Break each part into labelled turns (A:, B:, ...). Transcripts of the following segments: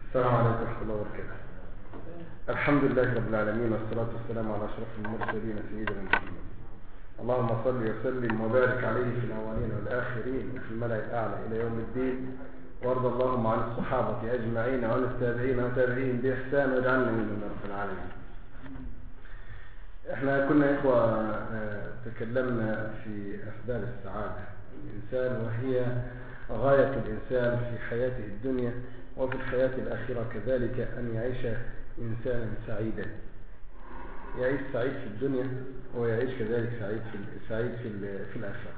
A: السلام عليكم ورحمة الله وبركاته الحمد لله رب العالمين والصلاة والسلام على أشرف المرسلين سيدنا محمد اللهم صل وسلم وبارك عليه في الأولين والآخرين وفي الملأ الأعلى إلى يوم الدين وارض اللهم عن الصحابة أجمعين وعن التابعين وتابعين بإحسان واجعلنا منهم يا رب العالمين احنا كنا يا إخوة آه، تكلمنا في أسباب السعادة الإنسان وهي غاية الإنسان في حياته الدنيا وفي الحياة الآخرة كذلك أن يعيش إنسانا سعيدا يعيش سعيد في الدنيا ويعيش كذلك سعيد في سعيد في في الآخرة.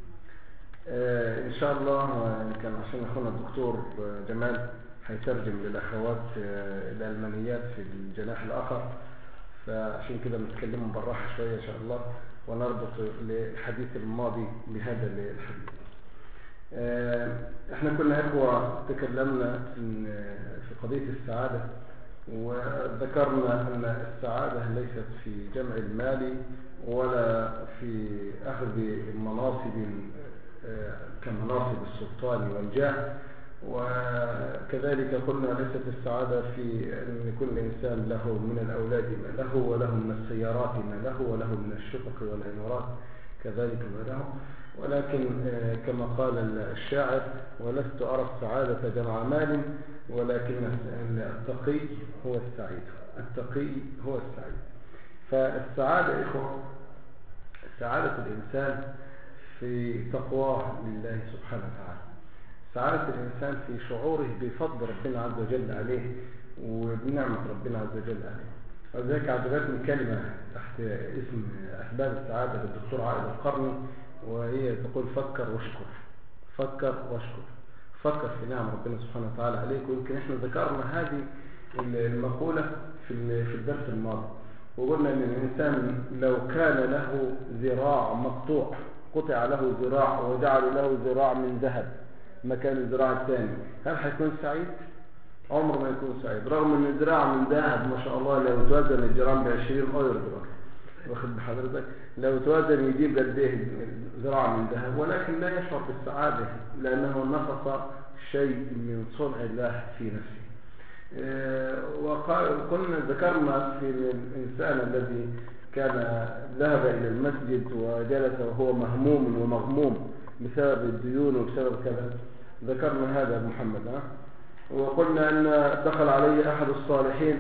A: آه إن شاء الله آه، كان عشان أخونا الدكتور آه، جمال هيترجم للأخوات آه، الألمانيات في الجناح الآخر فعشان كده بنتكلموا بالراحة شوية إن شاء الله ونربط الحديث الماضي بهذا الحديث. آه، احنا كنا اخوة تكلمنا في في قضية السعادة وذكرنا ان السعادة ليست في جمع المال ولا في اخذ مناصب آه، كمناصب السلطان والجاه وكذلك قلنا ليست السعادة في أن كل إنسان له من الأولاد ما له وله من السيارات ما له وله من الشقق والعمارات كذلك ما له ولكن آه، كما قال الشاعر ولست أرى السعادة جمع مال ولكن التقي هو السعيد التقي هو السعيد فالسعادة إخوة سعادة الإنسان في تقواه لله سبحانه وتعالى سعادة الإنسان في شعوره بفضل ربنا عز وجل عليه وبنعمة ربنا عز وجل عليه ولذلك عجبتني كلمة تحت اسم أسباب السعادة للدكتور عائد القرني وهي تقول فكر واشكر فكر واشكر فكر في نعم ربنا سبحانه وتعالى عليك ويمكن احنا ذكرنا هذه المقولة في في الدرس الماضي وقلنا ان الانسان لو كان له ذراع مقطوع قطع له ذراع وجعلوا له ذراع من ذهب مكان الذراع الثاني هل هيكون سعيد؟ عمره ما يكون سعيد رغم ان الذراع من ذهب ما شاء الله لو توزن الجرام ب 20 ايرو دلوقتي واخد بحضرتك لو توازن يجيب قد ايه ذراع من ذهب ولكن لا يشعر بالسعادة لأنه نقص شيء من صنع الله في نفسه وقلنا ذكرنا في الإنسان الذي كان ذهب إلى المسجد وجلس وهو مهموم ومغموم بسبب الديون وبسبب كذا ذكرنا هذا محمد ها وقلنا أن دخل عليه أحد الصالحين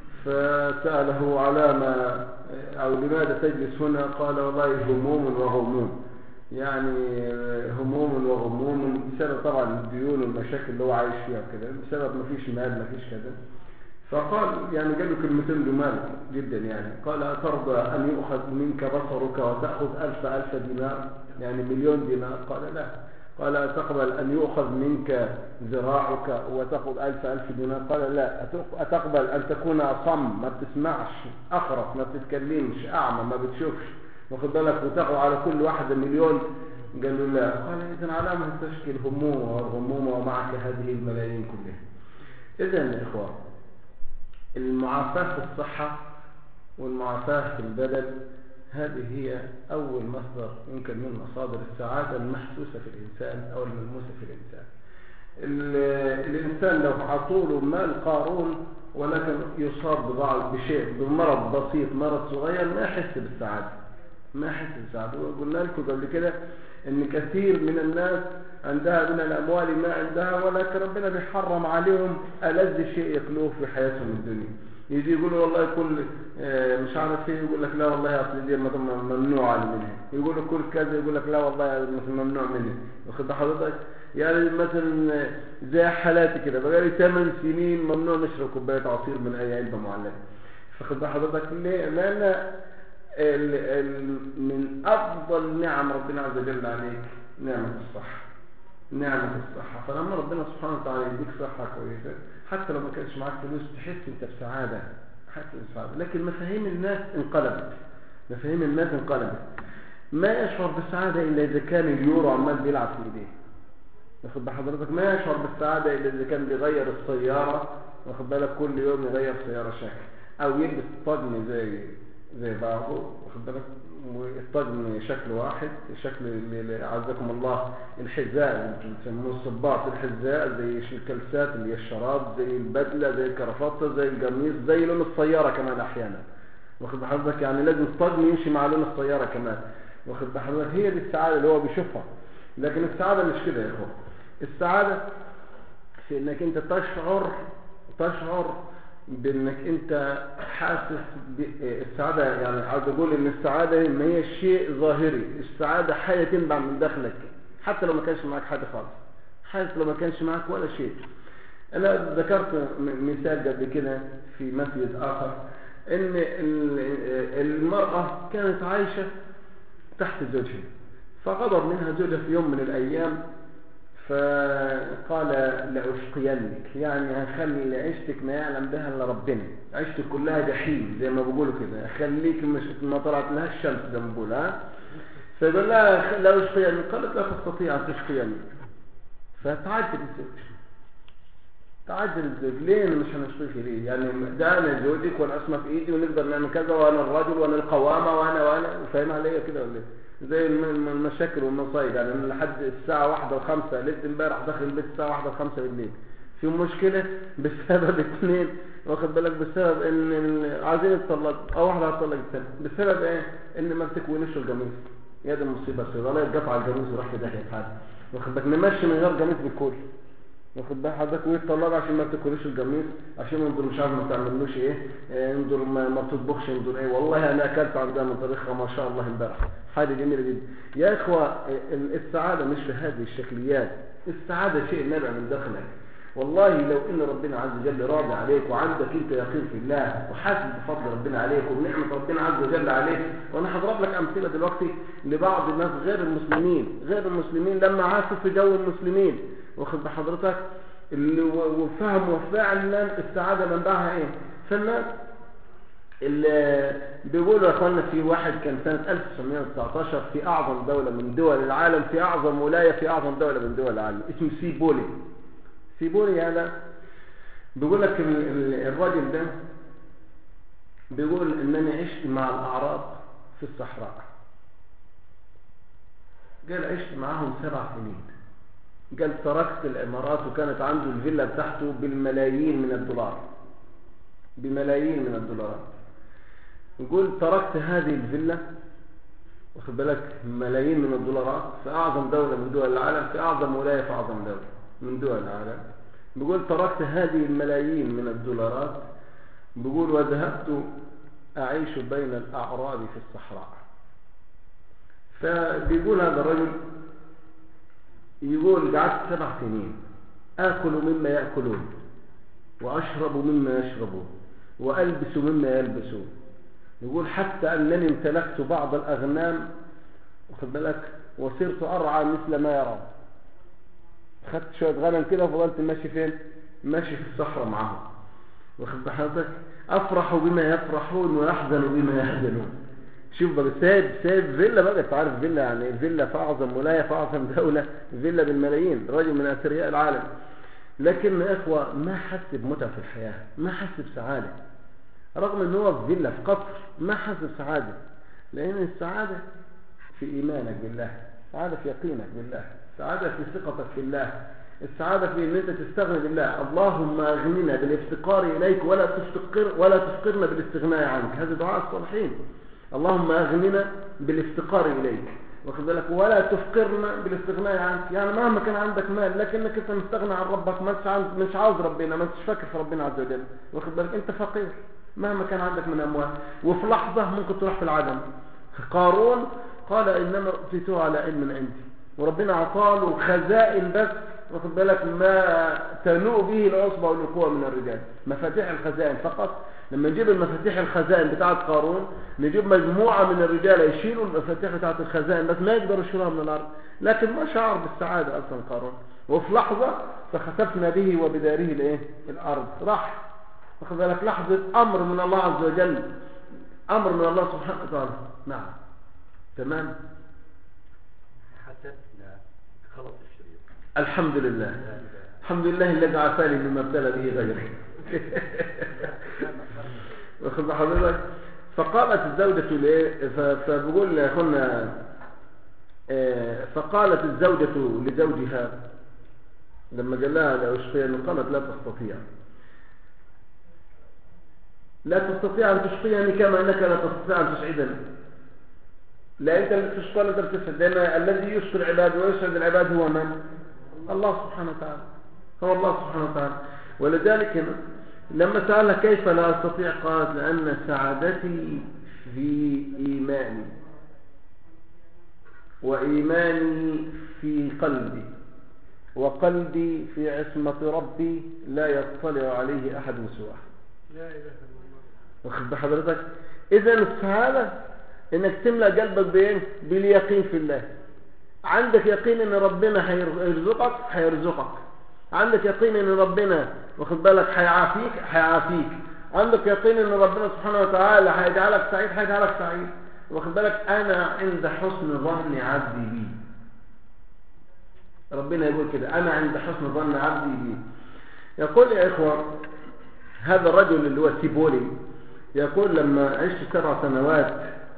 A: فسأله على ما أو لماذا تجلس هنا قال والله هموم وغموم يعني هموم وغموم بسبب طبعا الديون والمشاكل اللي هو عايش فيها كده بسبب ما فيش مال ما فيش كذا فقال يعني قال له كلمتين جمال جدا يعني قال أترضى أن يؤخذ منك بصرك وتأخذ ألف ألف دينار يعني مليون دينار قال لا قال أتقبل أن يؤخذ منك ذراعك وتأخذ ألف ألف دينار قال لا أتقبل أن تكون أصم ما بتسمعش أخرس ما بتتكلمش أعمى ما بتشوفش واخد بالك وتاخذ على كل واحدة مليون قال له لا قال إذا على ما تشكي الهموم والغموم ومعك هذه الملايين كلها إذا يا إخوان المعافاة في الصحة والمعافاة في البدن هذه هي أول مصدر يمكن من مصادر السعادة المحسوسة في الإنسان أو الملموسة في الإنسان الإنسان لو عطوله مال قارون ولكن يصاب ببعض بشيء بمرض بسيط مرض صغير ما يحس بالسعادة ما يحس بالسعادة وقلنا لكم قبل كده ان كثير من الناس عندها من الاموال ما عندها ولكن ربنا بيحرم عليهم ألذ شيء يكلوه في حياتهم الدنيا يجي يقول والله كل مش عارف ايه يقول لك لا والله اصل دي ممنوع منها يقول كل كذا يقول لك لا والله ممنوع منها واخد حضرتك يعني مثلا زي حالاتي كده بقى لي 8 سنين ممنوع نشرب كوبايه عصير من اي علبه معلبه واخد حضرتك ليه لان ال ال من افضل نعم ربنا عز وجل عليك نعمه الصحه نعمه الصحه فلما ربنا سبحانه وتعالى يديك صحه كويسه حتى لو ما كانش معاك فلوس تحس انت بسعاده حتى بسعاده لكن مفاهيم الناس انقلبت مفاهيم الناس انقلبت ما يشعر بالسعاده الا اذا كان اليورو عمال بيلعب في ايديه واخد بحضرتك ما يشعر بالسعاده الا اذا كان بيغير السياره واخد بالك كل يوم يغير سياره شكل او يلبس طقم زي زي بعضه واخد بالك والطقم شكل واحد شكل اللي عزكم الله الحذاء اللي انتم بتسموه الصباط الحذاء زي الكلسات اللي هي الشراب زي البدله زي الكرافته زي القميص زي لون السياره كمان احيانا واخد بحضرتك يعني لازم الطقم يمشي مع لون السياره كمان واخد بحضرتك هي دي السعاده اللي هو بيشوفها لكن السعاده مش كده يا اخوان السعاده في انك انت تشعر تشعر بانك انت حاسس السعادة يعني عاوز اقول ان السعادة ما هي شيء ظاهري السعادة حاجة تنبع من داخلك حتى لو ما كانش معك حاجة خالص حتى لو ما كانش معك ولا شيء انا ذكرت مثال قبل كده في مسجد اخر ان المرأة كانت عايشة تحت زوجها فغضب منها زوجها في يوم من الايام فقال لأشقينك يعني هخلي عيشتك ما يعلم بها الا ربنا عيشتك كلها جحيم زي ما بيقولوا كده اخليك مش ما طلعت لها الشمس زي ما بقول ها فيقول لها لا أشقينك قالت لا تستطيع أن تشقيني فتعجل الزوج تعجل الزوج ليه انا مش هنشقيك ليه يعني ده انا زوجك وانا اسمى في ايدي ونقدر نعمل كذا وانا الرجل وانا القوامه وانا وانا فاهم عليا كده ولا ايه زي المشاكل والمصايب يعني لحد الساعة واحدة وخمسة ليلة امبارح داخل البيت الساعة واحدة وخمسة بالليل في مشكلة بسبب اثنين واخد بالك بسبب ان عايزين يتطلق او واحدة هتطلق الثانية بسبب ايه ان ما بتكونش القميص يا دي المصيبة الصيدلية قطع القميص وراح في داهية حاجة واخد بالك نمشي من غير قميص بالكل واخد بال حضرتك ويتطلق عشان ما بتاكلوش القميص عشان انظر مش عارف ما تعملوش ايه انظر ما, ما بتطبخش انظر ايه والله انا اكلت عندها من طريقها ما شاء الله امبارح حاجه جميله جدا يا اخوه السعاده مش في هذه الشكليات السعاده شيء نابع من داخلك والله لو ان ربنا عز وجل راضي عليك وعندك انت يقين في الله وحاسس بفضل ربنا عليك وبنعمه ربنا عز وجل عليك وانا هضرب لك امثله دلوقتي لبعض الناس غير المسلمين غير المسلمين لما عاشوا في جو المسلمين واخد بحضرتك اللي وفهموا فعلا السعاده منبعها ايه فالناس اللي بيقولوا يا اخوانا في واحد كان سنة 1919 في اعظم دولة من دول العالم في اعظم ولاية في اعظم دولة من دول العالم اسمه سيبولي سيبولي هذا بيقول لك الراجل ده بيقول انني عشت مع الاعراب في الصحراء قال عشت معاهم سبع سنين قال تركت الامارات وكانت عنده الفيلا بتاعته بالملايين من الدولار بملايين من الدولارات يقول تركت هذه الفيلا واخد بالك ملايين من الدولارات في اعظم دولة من دول العالم في اعظم ولاية في اعظم دولة من دول العالم بيقول تركت هذه الملايين من الدولارات بيقول وذهبت اعيش بين الاعراب في الصحراء فبيقول هذا الرجل يقول قعدت سبع سنين اكل مما ياكلون واشرب مما يشربون والبس مما يلبسون يقول حتى انني امتلكت بعض الاغنام واخد بالك وصرت ارعى مثل ما يرى خدت شويه غنم كده وفضلت ماشي فين ماشي في الصحراء معاهم واخد بحضرتك افرح بما يفرحون واحزن بما يحزنون شوف بقى سايب سايب فيلا بقى انت عارف فيلا يعني فيلا في اعظم ولايه في اعظم دوله فيلا بالملايين راجل من اثرياء العالم لكن يا اخوه ما حس بمتعه في الحياه ما حس بسعاده رغم ان هو في فيلا في قصر ما حس بسعاده لان السعاده في ايمانك بالله السعاده في يقينك بالله السعاده في ثقتك في الله السعادة في ان انت تستغني بالله اللهم اغننا بالافتقار اليك ولا تفتقر ولا تفقرنا بالاستغناء عنك هذا دعاء الصالحين اللهم اغننا بالافتقار اليك واخد بالك ولا تفقرنا بالاستغناء عنك يعني مهما كان عندك مال لكنك انت مستغنى عن ربك ما انتش مش عاوز ربنا ما انتش فاكر في ربنا عز وجل واخد بالك انت فقير مهما كان عندك من اموال وفي لحظة ممكن تروح في العدم قارون قال انما اوتيته على علم عندي وربنا عطاله خزائن بس واخد بالك ما تنوء به العصبة والقوة من الرجال مفاتيح الخزائن فقط لما نجيب المفاتيح الخزائن بتاعت قارون نجيب مجموعة من الرجال يشيلوا المفاتيح بتاعت الخزائن بس ما يقدروا يشيلوها من الأرض لكن ما شعر بالسعادة أصلا قارون وفي لحظة فخسفنا به وبداره الايه الأرض راح واخد بالك لحظة أمر من الله عز وجل أمر من الله سبحانه وتعالى نعم تمام
B: حسبنا خلص الشريط
A: الحمد لله الحمد لله الذي عافاني مما ابتلى به غيري واخد حضرتك فقالت الزوجة لإيه ف- فبقول يا أخونا آه، فقالت الزوجة لزوجها لما قال لها لا أشقيني قالت لا تستطيع لا تستطيع أن تشقيني كما أنك لا تستطيع أن تسعدني لا أنت اللي تشقى ولا أنت تسعد لأن الذي يشقي العباد ويسعد العباد هو من؟ الله سبحانه وتعالى هو الله سبحانه وتعالى ولذلك هنا لما سألها كيف لا أستطيع قالت لأن سعادتي في إيماني وإيماني في قلبي وقلبي في عصمة ربي لا يطلع عليه أحد سواه
B: لا إله إلا الله
A: واخد بحضرتك إذا السعادة إنك تملأ قلبك بإيه؟ باليقين في الله عندك يقين إن ربنا هيرزقك هيرزقك عندك يقين إن ربنا واخد بالك هيعافيك هيعافيك عندك يقين إن ربنا سبحانه وتعالى هيجعلك سعيد هيجعلك سعيد واخد بالك أنا عند حسن ظن عبدي بي ربنا يقول كده أنا عند حسن ظن عبدي بي يقول يا إخوة هذا الرجل اللي هو سيبولي يقول لما عشت سبع سنوات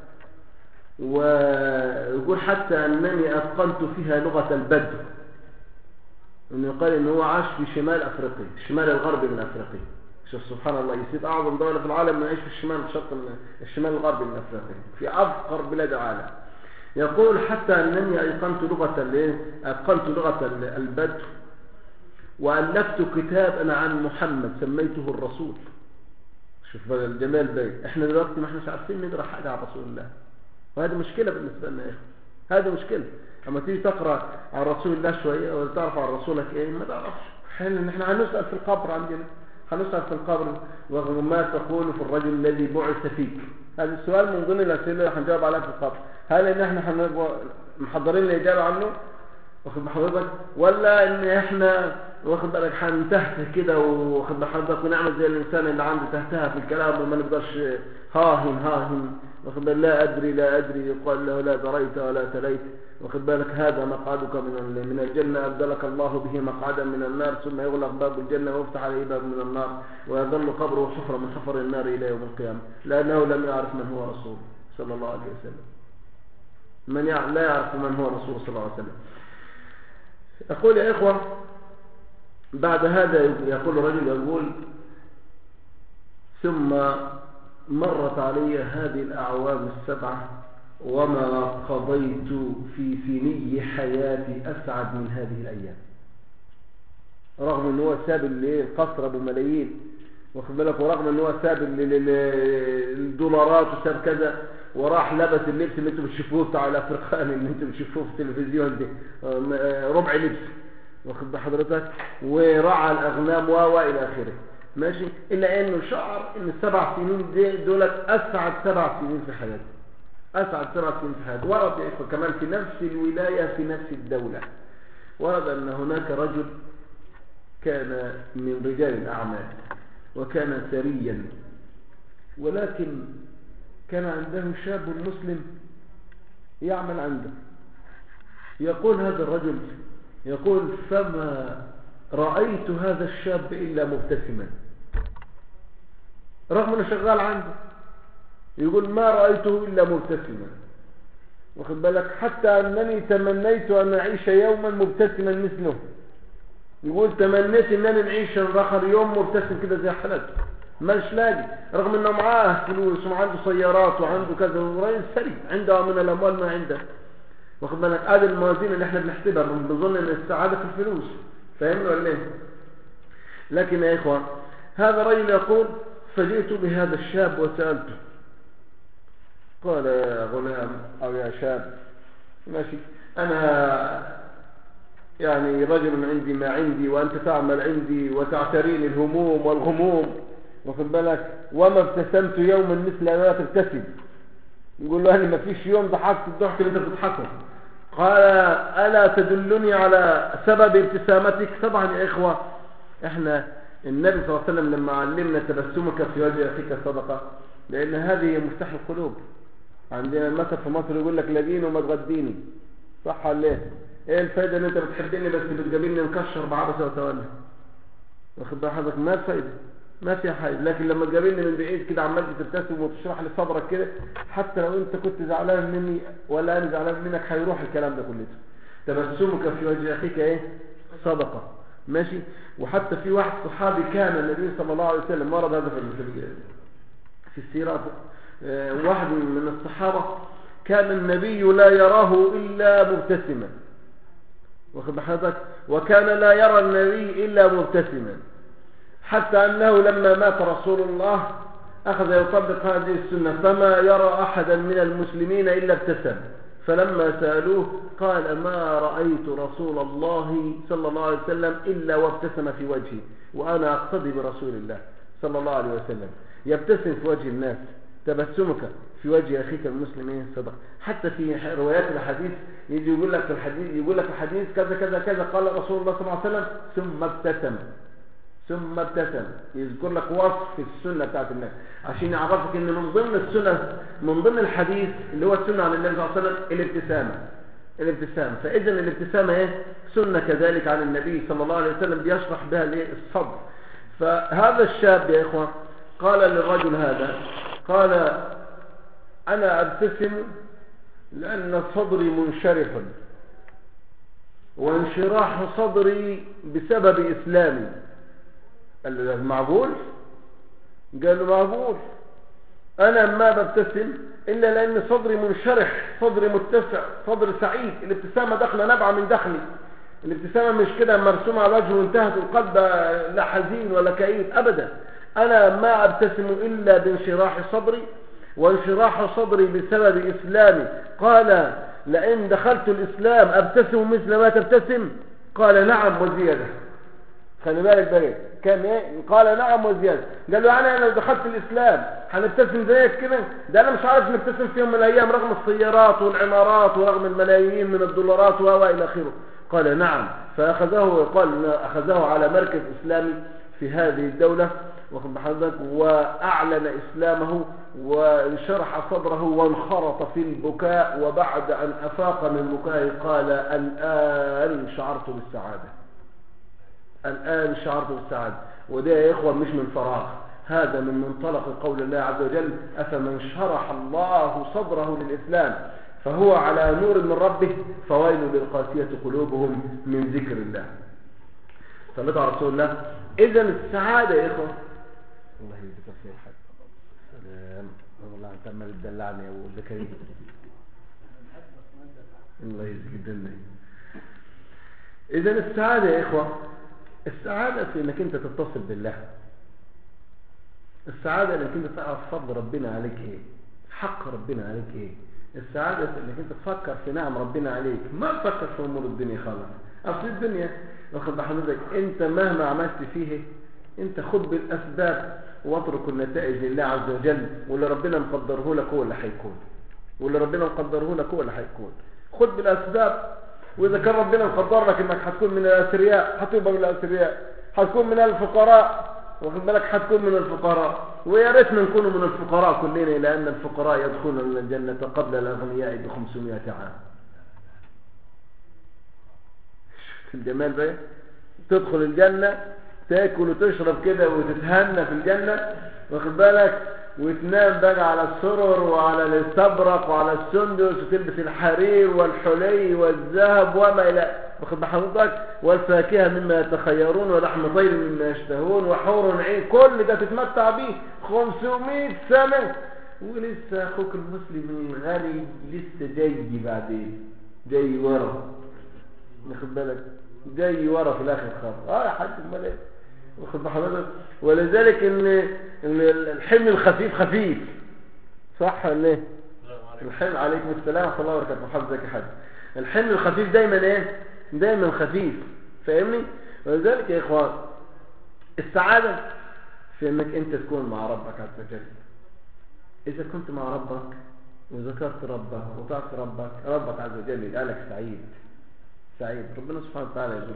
A: ويقول حتى أنني أتقنت فيها لغة البدو انه يقال ان هو عاش في شمال افريقيا الشمال الغربي من افريقيا شوف سبحان الله يصير اعظم دولة في العالم يعيش في الشمال الشرق الشمال الغربي من افريقيا في افقر بلاد العالم يقول حتى انني ايقنت لغة الايه اتقنت لغة البدو والفت كتابا عن محمد سميته الرسول شوف بقى الجمال ده احنا دلوقتي ما احناش عارفين نقرا حاجه عن رسول الله وهذه مشكله بالنسبه لنا يا اخي هذه مشكله اما تيجي تقرا عن رسول الله شويه ولا تعرف عن رسولك ايه ما تعرفش حلو ان احنا هنسال في القبر عندنا هنسال في القبر وما تقول في الرجل الذي بعث فيك هذا السؤال من ضمن الاسئله اللي هنجاوب عليها في القبر هل ان احنا هنبقى محضرين الاجابه عنه واخد بحضرتك ولا ان احنا واخد بالك هنتهته كده واخد بحضرتك ونعمل زي الانسان اللي عنده تهتها في الكلام وما نقدرش هاهن هاهن واخد بالك لا ادري لا ادري يقال له لا دريت ولا تليت واخد بالك هذا مقعدك من من الجنه ابدلك الله به مقعدا من النار ثم يغلق باب الجنه ويفتح عليه باب من النار ويظل قبره حفره من حفر النار الى يوم القيامه لانه لم يعرف من هو رسول صلى الله عليه وسلم من يعرف لا يعرف من هو الرسول صلى الله عليه وسلم يقول يا إخوة بعد هذا يقول الرجل يقول ثم مرت علي هذه الأعوام السبعة وما قضيت في سني حياتي أسعد من هذه الأيام رغم ان هو ساب القصر ابو ملايين واخد بالك ورغم ان هو ساب الدولارات وساب كذا وراح لبس اللبس اللي انتم بتشوفوه بتاع الافريقان اللي انتم بتشوفوه في التلفزيون ده ربع لبس واخد بحضرتك ورعى الاغنام و الى اخره ماشي الا انه شعر ان السبع سنين دي دولت اسعد سبع سنين في حياته اسعد سبع سنين في حياته ورد يا اخوه كمان في نفس الولايه في نفس الدوله ورد ان هناك رجل كان من رجال الاعمال وكان ثريا ولكن كان عنده شاب مسلم يعمل عنده يقول هذا الرجل يقول فما رأيت هذا الشاب إلا مبتسما رغم أنه شغال عنده يقول ما رأيته إلا مبتسما واخد بالك حتى أنني تمنيت أن أعيش يوما مبتسما مثله يقول تمنيت أنني نعيش آخر يوم مبتسم كده زي حالته مالش لاقي رغم انه معاه فلوس وعنده سيارات وعنده كذا ورئيس ثري عنده من الاموال ما عنده واخد بالك هذه الموازين اللي احنا بنحسبها بنظن ان السعاده في الفلوس فاهمني ولا ايه لكن يا اخوان هذا رجل يقول فجئت بهذا الشاب وسالته قال يا غلام او يا شاب ماشي انا يعني رجل عندي ما عندي وانت تعمل عندي وتعتريني الهموم والغموم واخد بالك وما ابتسمت يوما مثل ما تبتسم يقول له انا ما فيش يوم ضحكت الضحك اللي انت بتضحكه قال الا تدلني على سبب ابتسامتك طبعا يا اخوه احنا النبي صلى الله عليه وسلم لما علمنا تبسمك في وجه اخيك صدقه لان هذه مفتاح القلوب عندنا المثل في مصر يقول لك لاقيني وما تغديني صح ولا ايه ايه الفايده ان انت بتحبني بس بتقابلني مكشر بعبسه وتولى واخد بال حضرتك ما الفايده ما فيها حاجة لكن لما تقابلني من بعيد كده عمال تبتسم وتشرح لي صدرك كده حتى لو انت كنت زعلان مني ولا انا زعلان منك هيروح الكلام ده كله تبسمك في وجه اخيك ايه صدقة ماشي وحتى في واحد صحابي كان النبي صلى الله عليه وسلم ورد هذا في في السيرة آه، واحد من الصحابة كان النبي لا يراه إلا مبتسما واخد بحضرتك وكان لا يرى النبي إلا مبتسما حتى أنه لما مات رسول الله أخذ يطبق هذه السنة فما يرى أحدا من المسلمين إلا ابتسم فلما سألوه قال ما رأيت رسول الله صلى الله عليه وسلم إلا وابتسم في وجهي وأنا أقتدي برسول الله صلى الله عليه وسلم يبتسم في وجه الناس تبسمك في وجه أخيك المسلمين صدق حتى في روايات الحديث يجي يقول لك في الحديث يقول لك في الحديث كذا كذا كذا قال رسول الله صلى الله عليه وسلم ثم ابتسم ثم ابتسم يذكر لك وصف في السنة بتاعت النبي عشان يعرفك ان من ضمن السنة من ضمن الحديث اللي هو السنة عن النبي صلى الله عليه وسلم الابتسامة الابتسامة فإذا الابتسامة ايه سنة كذلك عن النبي صلى الله عليه وسلم بيشرح بها الايه الصبر فهذا الشاب يا إخوان قال للرجل هذا قال أنا أبتسم لأن صدري منشرح وانشراح صدري بسبب إسلامي قال له معقول قال له معقول أنا ما ببتسم إلا لأن صدري منشرح صدري متسع صدري سعيد الابتسامة داخله نبعة من داخلي الابتسامة مش كده مرسومة على وجهه وانتهت القلب لا حزين ولا كئيب أبدا أنا ما أبتسم إلا بانشراح صدري وانشراح صدري بسبب إسلامي قال لئن دخلت الإسلام أبتسم مثل ما تبتسم قال نعم وزيادة خلي بالك بقى كان ايه قال نعم وزيادة قال له انا لو دخلت الاسلام هنبتسم زيك كده ده انا مش عارف نبتسم في يوم من الايام رغم السيارات والعمارات ورغم الملايين من الدولارات والى اخره قال نعم فاخذه قال اخذه على مركز اسلامي في هذه الدولة واخد بحضرتك واعلن اسلامه وشرح صدره وانخرط في البكاء وبعد ان افاق من بكائه قال الان شعرت بالسعاده الآن شعرت بالسعادة وده يا إخوة مش من فراغ هذا من منطلق قول الله عز وجل أفمن شرح الله صدره للإسلام فهو على نور من ربه فويل للقاسية قلوبهم من ذكر الله صلى على رسول الله إذا السعادة يا إخوة الله يجزيك خير حاج سلام والله أنت ما بتدلعني يا أبو زكريا الله يجزيك الدنيا إذا السعادة يا إخوة السعادة في انك انت تتصل بالله السعادة انك انت تعرف فضل ربنا عليك ايه حق ربنا عليك ايه السعادة في انك انت تفكر في نعم ربنا عليك ما تفكر في امور الدنيا خالص اصل الدنيا واخد بحضرتك انت مهما عملت فيه انت خد بالاسباب واترك النتائج لله عز وجل واللي ربنا مقدره لك هو اللي هيكون واللي ربنا مقدره لك هو اللي هيكون خد بالاسباب واذا كان ربنا مقدر لك انك هتكون من الاثرياء هتبقى من الاثرياء هتكون من الفقراء واخد بالك هتكون من الفقراء ويا ريتنا نكون من الفقراء كلنا لان الفقراء يدخلون الجنه قبل الاغنياء ب 500 عام شفت الجمال بقى تدخل الجنه تاكل وتشرب كده وتتهنى في الجنه واخد بالك وتنام بقى على السرر وعلى الاستبرق وعلى السندس وتلبس الحرير والحلي والذهب وما الى واخد بحضرتك والفاكهه مما يتخيرون ولحم طير مما يشتهون وحور عين كل ده تتمتع بيه 500 سنه ولسه اخوك المسلم الغني لسه جاي بعدين جاي ورا واخد بالك جاي ورا في الاخر خالص اه يا حاج امال ايه واخد بحضرتك ولذلك ان ان الحمل الخفيف خفيف صح ولا ايه الحمل عليكم السلام ورحمه الله وبركاته حفظك يا حاج الحمل الخفيف دايما ايه دايما خفيف فاهمني ولذلك يا اخوان السعاده في انك انت تكون مع ربك عز وجل اذا كنت مع ربك وذكرت ربك وطعت ربك ربك عز وجل يجعلك سعيد سعيد ربنا سبحانه وتعالى يقول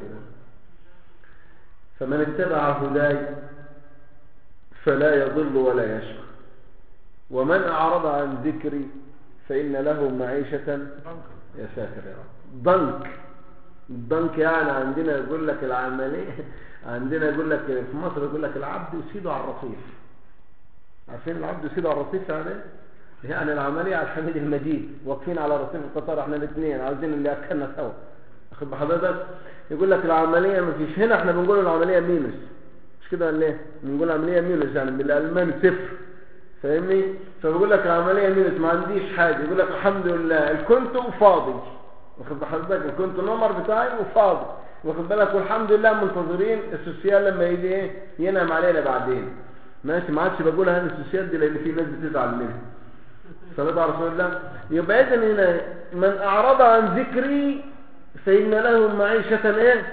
A: فمن اتبع هداي فلا يضل ولا يشقى ومن أعرض عن ذكري فإن له معيشة يا ساتر يا رب ضنك البنك يعني عندنا يقول لك العملية عندنا يقول لك في مصر يقول لك العبد يسيده على الرصيف عارفين العبد يسيده على الرصيف يعني ايه؟ يعني العملية على الحميد المجيد واقفين على رصيف القطار احنا الاثنين عايزين اللي اكلنا سوا اخد بحضرتك يقول لك العملية ما فيش هنا احنا بنقول العملية مينوس مش كده ولا ايه بنقول العملية مينوس يعني بالالماني صفر فاهمني فبيقول لك العملية مينوس ما عنديش حاجة يقول لك الحمد لله الكنت فاضي واخد بحضرتك الكنت النمر بتاعي وفاضي واخد بالك والحمد لله منتظرين السوسيال لما يجي ايه ينام علينا بعدين ماشي ما عادش بقولها هذه السوسيال دي لان في ناس بتزعل منها صلاه على رسول الله يبقى اذا هنا من اعرض عن ذكري فان له معيشه ايه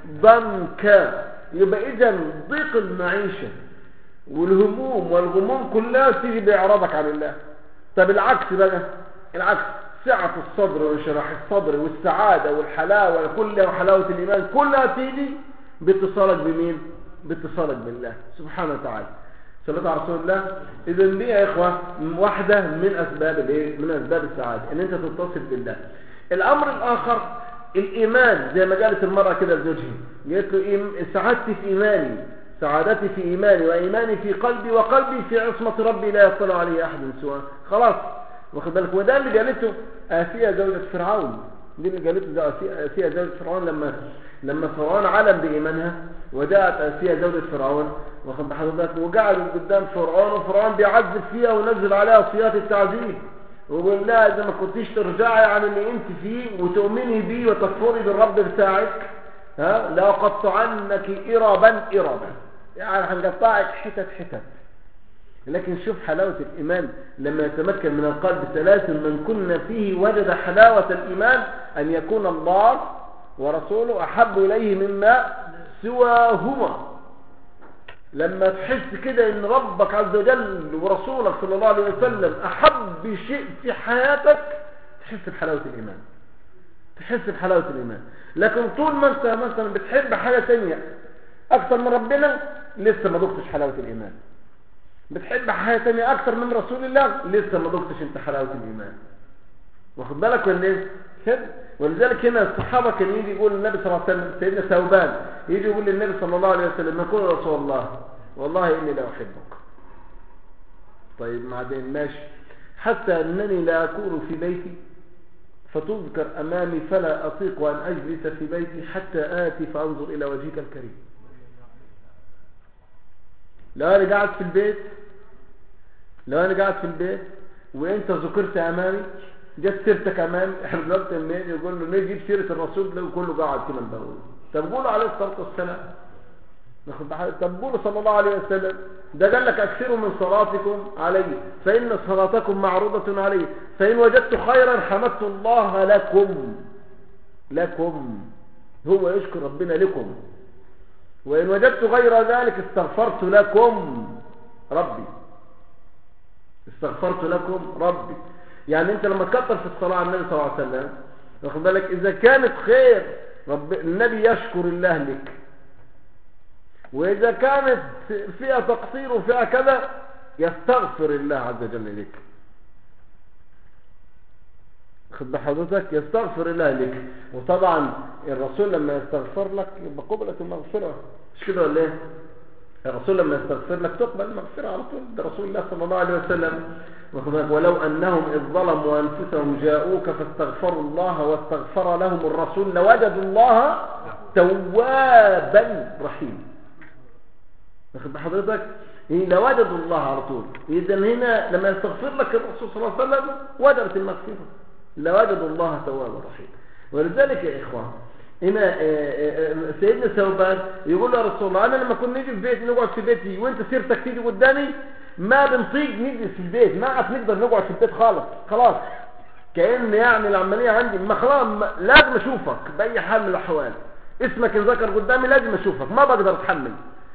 A: ضنكا يبقى اذا ضيق المعيشه والهموم والغموم كلها تيجي باعراضك عن الله طب العكس بقى العكس سعة الصدر وانشراح الصدر والسعادة والحلاوة كلها وحلاوة الإيمان كلها تيجي باتصالك بمين باتصالك بالله سبحانه وتعالى صلاة على رسول الله إذا دي يا إخوة واحدة من أسباب الإيه؟ من أسباب السعادة إن أنت تتصل بالله الأمر الآخر الإيمان زي ما قالت المرأة كده لزوجها قالت له إيم- سعادتي في إيماني سعادتي في إيماني وإيماني في قلبي وقلبي في عصمة ربي لا يطلع عليه أحد سواه خلاص واخد بالك وده اللي قالته آسيا زوجة فرعون دي اللي قالته ده آسيا- آسيا زوجة فرعون لما لما فرعون علم بإيمانها وجاءت آسيا زوجة فرعون واخد بحضرتك وقعدت قدام فرعون وفرعون بيعذب فيها ونزل عليها صيات التعذيب ويقول لها إذا ما كنتيش ترجعي عن اللي أنت فيه وتؤمني بيه وتكفري بالرب بتاعك ها لأقطعنك إربا إربا يعني هنقطعك حتت حتت لكن شوف حلاوة الإيمان لما يتمكن من القلب ثلاث من كنا فيه وجد حلاوة الإيمان أن يكون الله ورسوله أحب إليه مما سواهما لما تحس كده ان ربك عز وجل ورسولك صلى الله عليه وسلم احب شيء في حياتك تحس بحلاوة الايمان تحس بحلاوة الايمان لكن طول ما انت مثلا بتحب حاجة تانية اكثر من ربنا لسه ما ذقتش حلاوة الايمان بتحب حاجة تانية اكثر من رسول الله لسه ما ذقتش انت حلاوة الايمان واخد بالك ولا ايه كده ولذلك هنا الصحابة كان يجي يقول للنبي صلى الله عليه وسلم سيدنا ثوبان يجي يقول للنبي صلى الله عليه وسلم يقول يا رسول الله والله إني لا أحبك طيب بعدين ماشي حتى أنني لا أكون في بيتي فتذكر أمامي فلا أطيق أن أجلس في بيتي حتى آتي فأنظر إلى وجهك الكريم لو أنا قاعد في البيت لو أنا قاعد في البيت وأنت ذكرت أمامي جت سيرتك أمامي احنا دلوقتي لما يجي يقول له نجيب سيرة الرسول تلاقيه كله قاعد كده مبول طب قولوا عليه الصلاة والسلام ناخد بحاجة طب قولوا صلى الله عليه وسلم ده قال لك أكثروا من صلاتكم علي فإن صلاتكم معروضة علي فإن وجدت خيرا حمدت الله لكم لكم هو يشكر ربنا لكم وإن وجدت غير ذلك استغفرت لكم ربي استغفرت لكم ربي يعني انت لما تكتر في الصلاة على النبي صلى الله عليه وسلم واخد بالك اذا كانت خير رب النبي يشكر الله لك واذا كانت فيها تقصير وفيها كذا يستغفر الله عز وجل لك خد بحضرتك يستغفر الله لك وطبعا الرسول لما يستغفر لك يبقى قبلت المغفرة مش كده ولا ايه الرسول لما يستغفر لك تقبل المغفرة على طول ده رسول الله صلى الله عليه وسلم ولو أنهم إذ ظلموا أنفسهم جاءوك فاستغفروا الله واستغفر لهم الرسول لوجدوا الله توابا رحيما واخد بحضرتك لوجدوا الله على طول إذا هنا لما يستغفر لك الرسول صلى الله عليه وسلم وجبت المغفرة لوجدوا الله توابا رحيما ولذلك يا إخوان هنا سيدنا ثوبان يقول له يا رسول الله انا لما كنا نيجي في بيتي نقعد في بيتي وانت سيرتك تيجي قدامي ما بنطيق نجلس في البيت ما عاد نقدر نقعد في البيت خالص خلاص كأن يعني العملية عندي ما خلاص ما لازم اشوفك بأي حال من الاحوال اسمك انذكر قدامي لازم اشوفك ما بقدر اتحمل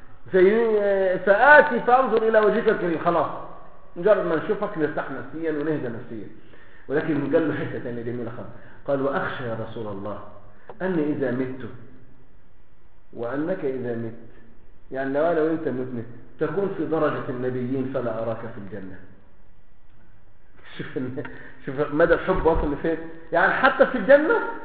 A: فآتي فانظر الى وجهك الكريم خلاص مجرد ما نشوفك نرتاح نفسيا ونهدى نفسيا ولكن قال له حته ثانيه جميله خالص قال واخشى يا رسول الله أني إذا مت وأنك إذا مت يعني لو أنا وإنت متنا تكون في درجة النبيين فلا أراك في الجنة شوف شوف مدى الحب وصل لفين يعني حتى في الجنة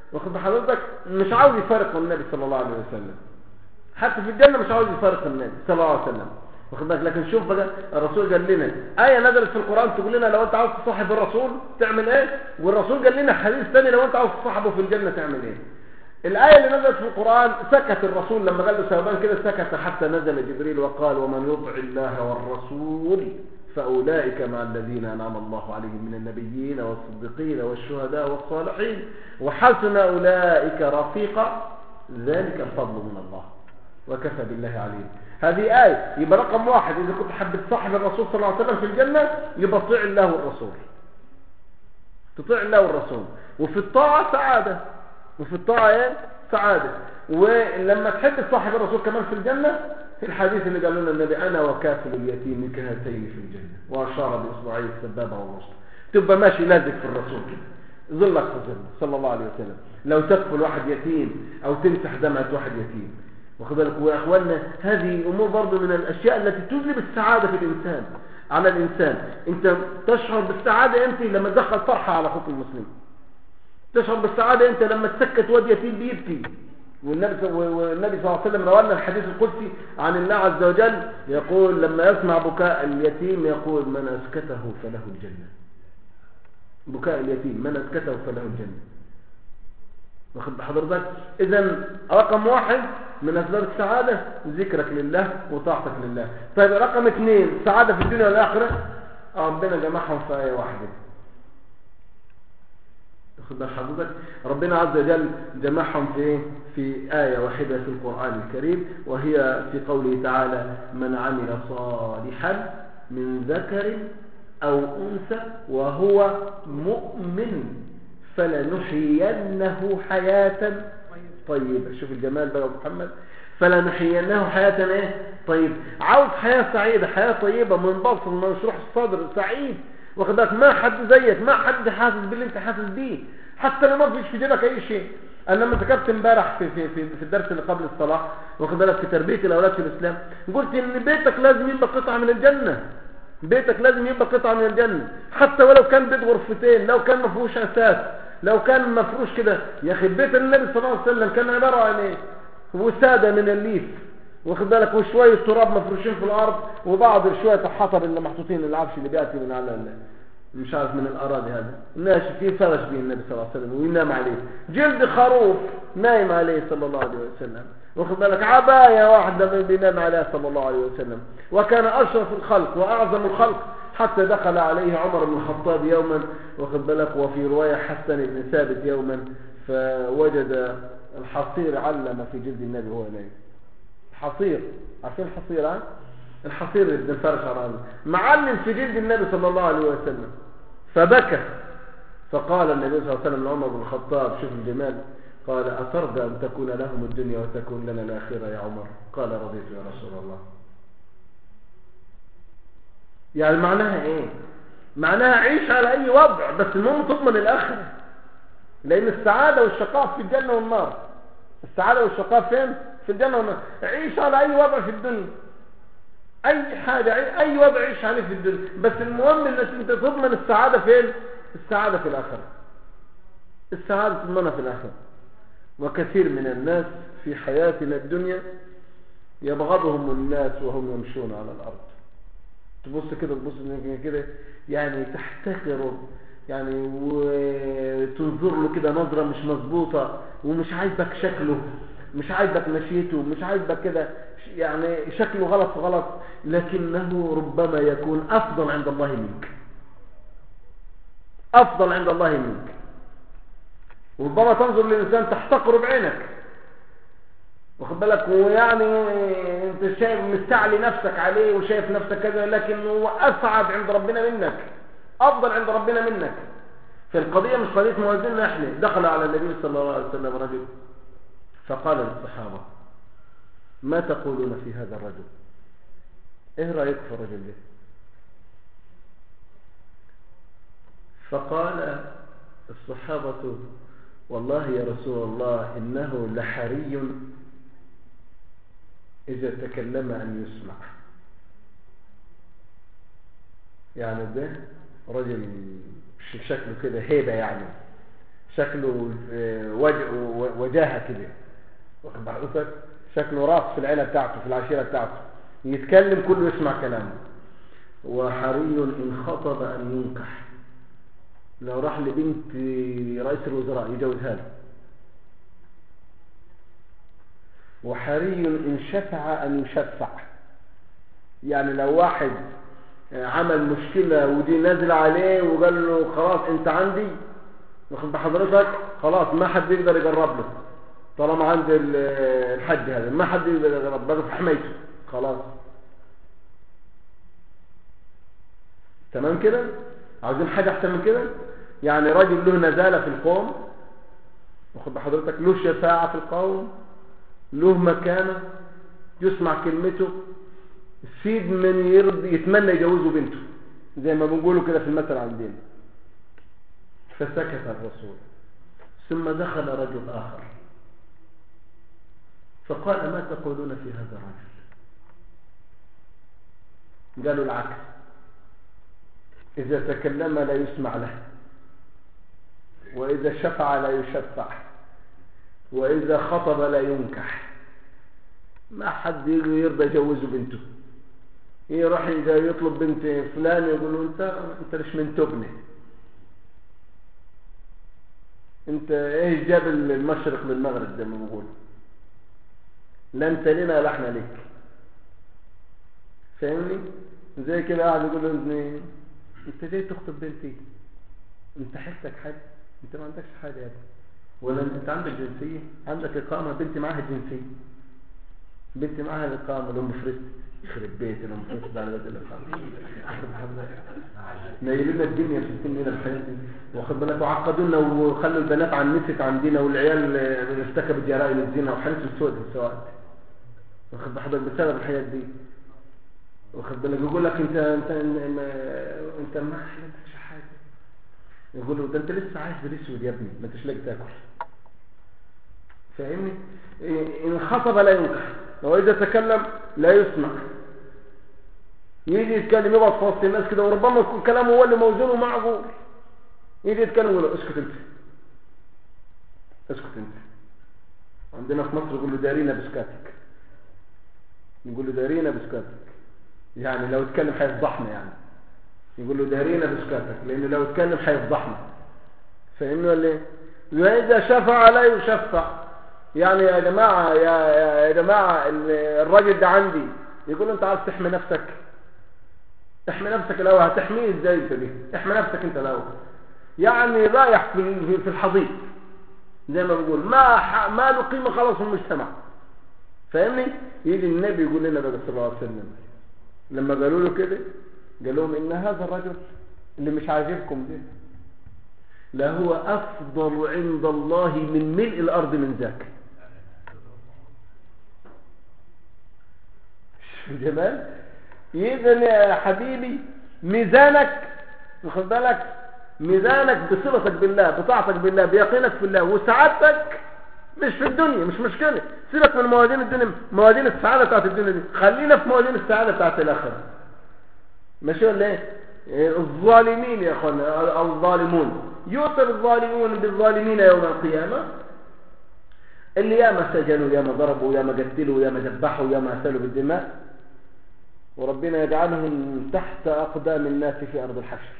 A: واخد حضرتك مش عاوز يفارق النبي صلى الله عليه وسلم حتى في الجنة مش عاوز يفارق النبي صلى الله عليه وسلم واخد بالك لكن شوف بقى الرسول قال لنا آية نزلت في القرآن تقول لنا لو أنت عاوز تصاحب الرسول تعمل إيه والرسول قال لنا حديث ثاني لو أنت عاوز تصاحبه في الجنة تعمل إيه الآية اللي نزلت في القرآن سكت الرسول لما قال له ثوبان كده سكت حتى نزل جبريل وقال ومن يطع الله والرسول فأولئك مع الذين أنعم الله عليهم من النبيين والصديقين والشهداء والصالحين وحسن أولئك رفيقا ذلك الفضل من الله وكفى بالله عليم هذه آية يبقى رقم واحد إذا كنت حبيت صاحب الرسول صلى الله عليه وسلم في الجنة يبقى طيع الله والرسول تطيع الله والرسول وفي الطاعة سعادة وفي الطاعة ايه سعادة ولما تحب صاحب الرسول كمان في الجنة في الحديث اللي قال لنا النبي أنا وكافل اليتيم كهاتين في الجنة وأشار بإصبعيه السبابة والوسطى تبقى ماشي لازق في الرسول كده ظلك في ظل صلى الله عليه وسلم لو تكفل واحد يتيم أو تمسح دمعة واحد يتيم واخد بالك ويا اخواننا هذه امور برضه من الاشياء التي تجلب السعاده في الانسان على الانسان انت تشعر بالسعاده امتى لما تدخل فرحه على اخوك المسلم تشعر بالسعاده انت لما تسكت واد يتيم بيبكي والنبي والنبي صلى الله عليه وسلم روى لنا الحديث القدسي عن الله عز وجل يقول لما يسمع بكاء اليتيم يقول من اسكته فله الجنه بكاء اليتيم من اسكته فله الجنه واخد حضرتك اذا رقم واحد من اسباب السعاده ذكرك لله وطاعتك لله طيب رقم اثنين سعاده في الدنيا والاخره ربنا جمعهم في ايه واحده واخد بال حضرتك ربنا عز وجل جمعهم في ايه في آية واحدة في القرآن الكريم وهي في قوله تعالى من عمل صالحا من ذكر أو أنثى وهو مؤمن فلنحيينه حياة طيبة شوف الجمال بقى محمد فلنحيينه حياة ايه طيب عاوز حياة سعيدة حياة طيبة منبسط منشروح الصدر سعيد واخد بالك ما حد زيك ما حد حاسس باللي انت حاسس بيه حتى لو ما فيش في جيبك اي شيء انا لما ذكرت امبارح في في في, في الدرس اللي قبل الصلاه واخد بالك في تربيه الاولاد في الاسلام قلت ان بيتك لازم يبقى قطعه من الجنه بيتك لازم يبقى قطعه من الجنه حتى ولو كان بيت غرفتين لو كان ما فيهوش اساس لو كان مفروش كده يا اخي بيت النبي صلى الله عليه وسلم كان عباره عن ايه وساده من الليف واخد بالك وشويه تراب مفروشين في الارض وبعض شويه الحطب اللي محطوطين العفش اللي بياتي من على مش عارف من الاراضي هذا ناشف فيه فرش به النبي صلى الله عليه وسلم وينام عليه جلد خروف نايم عليه صلى الله عليه وسلم واخد بالك عبايه واحده بينام عليها صلى الله عليه وسلم وكان اشرف الخلق واعظم الخلق حتى دخل عليه عمر بن الخطاب يوما واخد بالك وفي روايه حسن بن ثابت يوما فوجد الحصير علم في جلد النبي وهو نايم حصير عارفين الحصير ها الحصير اللي بنفرش على معلم في جلد النبي صلى الله عليه وسلم فبكى فقال النبي صلى الله عليه وسلم لعمر بن الخطاب شوف الجمال قال أترضى أن تكون لهم الدنيا وتكون لنا الآخرة يا عمر قال رضيت يا رسول الله يعني معناها ايه معناها عيش على اي وضع بس المهم تضمن الاخره لان السعاده والشقاء في الجنه والنار السعاده والشقاء فين في الجنه والنار عيش على اي وضع في الدنيا اي حاجه اي وضع عيش عليه في الدنيا بس المهم انك انت تضمن السعاده فين السعاده في الاخره السعاده تضمنها في الاخره وكثير من الناس في حياتنا الدنيا يبغضهم الناس وهم يمشون على الارض تبص كده تبص كده يعني تحتقره يعني وتنظر له كده نظرة مش مظبوطة ومش عايزك شكله مش عايزك مشيته مش عايزك كده يعني شكله غلط غلط لكنه ربما يكون أفضل عند الله منك أفضل عند الله منك ربما تنظر للإنسان تحتقره بعينك واخد بالك ويعني انت شايف مستعلي نفسك عليه وشايف نفسك كذا لكن هو اسعد عند ربنا منك افضل عند ربنا منك فالقضية مش قضية موازين احنا دخل على النبي صلى الله عليه وسلم رجل فقال للصحابة ما تقولون في هذا الرجل ايه رأيك في الرجل ده فقال الصحابة والله يا رسول الله إنه لحري إذا تكلم أن يسمع يعني ده رجل شكله كده هيبة يعني شكله آه، وجه و- وجاهه كده واخد بال حضرتك شكله راس في العيله بتاعته في العشيره بتاعته يتكلم كله يسمع كلامه وحري ان خطب ان ينكح لو راح لبنت رئيس الوزراء يجوزها له وحري ان شفع ان يشفع يعني لو واحد عمل مشكلة ودي نازل عليه وقال له خلاص انت عندي واخد بحضرتك خلاص ما حد يقدر يقرب له طالما عند ال- الحج هذا ما حد يقدر يقرب بقى في حمايته خلاص تمام كده عاوزين حاجة احسن من كده يعني راجل له نزالة في القوم واخد بحضرتك له شفاعة في القوم له مكانة يسمع كلمته سيد من يرضي يتمنى يجوزه بنته زي ما بنقوله كده في المثل عندنا فسكت الرسول ثم دخل رجل آخر فقال ما تقولون في هذا الرجل قالوا العكس إذا تكلم لا يسمع له وإذا شفع لا يشفع وإذا خطب لا ينكح ما حد يجي يرضى يجوزه بنته يروح إذا يطلب بنت فلان يقول له انت انت ليش من تبني انت ايه جاب المشرق للمغرب زي ما بقول لا انت لنا لا احنا ليك فاهمني زي كده قاعد يقول له ابني انت ليه تخطب بنتي انت حسك حاجه انت ما عندكش حاجه يا ابني ولا انت عندك جنسيه عندك اقامه بنتي معاها جنسيه بنتي معاها الاقامه الام فريست يخرب بيت الام فريست على بيت الاقامه نايلين الدنيا في السن هنا الحياه دي واخد بالك وعقدونا وخلوا البنات عنست عندنا والعيال اه، ارتكبت جرائم الزنا وحالتهم سود السواد واخد بحضرتك بسبب الحياه دي واخد بالك يقول لك انت انت ما- انت ما حلتكش حاجه يقول له ده انت لسه عايش بالاسود يا ابني ما انتش لاقي تاكل فاهمني إيه، ان خطب لا ينكح واذا تكلم لا يسمع يجي يتكلم يقعد في وسط الناس كده وربما يكون كلامه هو اللي موزون ومعقول يجي يتكلم يقول له اسكت انت اسكت انت عندنا في مصر يقول له دارينا بسكاتك يقول له دارينا بسكاتك يعني لو اتكلم هيفضحنا يعني يقول له دارينا بسكاتك لانه لو اتكلم هيفضحنا فاهمني ولا ايه واذا شفع لا يشفع يعني يا جماعه يا يا, يا جماعه ال- الراجل ده عندي يقول له انت عايز تحمي نفسك احمي نفسك الاول هتحميه ازاي انت دي احمي نفسك انت الاول يعني رايح في في- في الحضيض زي ما بقول ما ح- ما له قيمه خلاص في المجتمع فاهمني يجي النبي يقول لنا بقى صلى الله عليه وسلم لما قالوا له كده قال لهم ان هذا الرجل اللي مش عاجبكم ده لهو افضل عند الله من ملء الارض من ذاك شوف الجمال اذا يا حبيبي ميزانك واخد بالك ميزانك بصلتك بالله بطاعتك بالله بيقينك في الله وسعادتك مش في الدنيا مش مشكلة سيبك من موازين الدنيا موازين السعادة بتاعت الدنيا دي خلينا في موازين السعادة بتاعت الآخرة ماشي ولا ايه إيه، الظالمين يا اخوانا او الظالمون يؤثر الظالمون بالظالمين يوم القيامة اللي ياما سجنوا ياما ضربوا ياما قتلوا ياما ذبحوا ياما اسالوا بالدماء وربنا يجعلهم تحت اقدام الناس في ارض الحشر